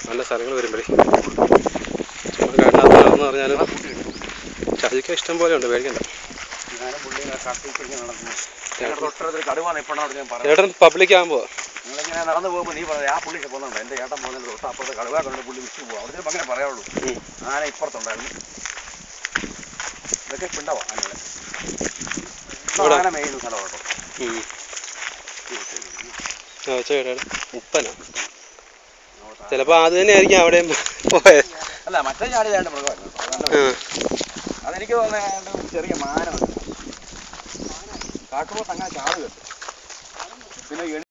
നല്ല സ്ഥലങ്ങൾ വരുമ്പോഴേ കാട്ടിനകത്താണെന്ന് പറഞ്ഞാലും ഷാജിക്ക് ഇഷ്ടം പോലെ ഉണ്ട് പേടിക്കണ്ട ഞാനും പുള്ളി കാട്ടിൽ നടന്നു ഞങ്ങളുടെ തൊട്ടടുത്തൊരു കടുവ നിൽപ്പണോട് ഞാൻ പറഞ്ഞു ചേട്ടൻ പബ്ലിക് ആകുമ്പോൾ നിങ്ങളിങ്ങനെ നടന്നു പോകുമ്പോൾ നീ പറഞ്ഞത് ആ പുള്ളി പോകുന്നുണ്ട് എൻ്റെ ഏട്ടൻ പോകുന്നതിന് തൊട്ട് അപ്പുറത്തെ കടുവ കണ്ട് പുള്ളി വിട്ടു പോകും അവിടെ ചിലപ്പോൾ അങ്ങനെ പറയാവുള്ളൂ ഉം. ആന ഇപ്പുറത്തുണ്ടായിരുന്നു ഇതൊക്കെ പിണ്ടവാ ആനകളെ ഇവിടെ? ആന മേയുന്ന സ്ഥലം കേട്ടോ ചേട്ടാ ഉപ്പന ചിലപ്പോൾ അത് തന്നെ ആയിരിക്കും അവിടെയും പോയത് അല്ല മറ്റേ ചാടി രണ്ട് മൃഗമായിരുന്നു കേട്ടോ. അത് നല്ല ആ. അതെനിക്ക് തോന്നുന്നത് ചെറിയ മാനമാണ് കാട്ടുപോത്ത് അങ്ങനെ ചാടുക പിന്നെ എണി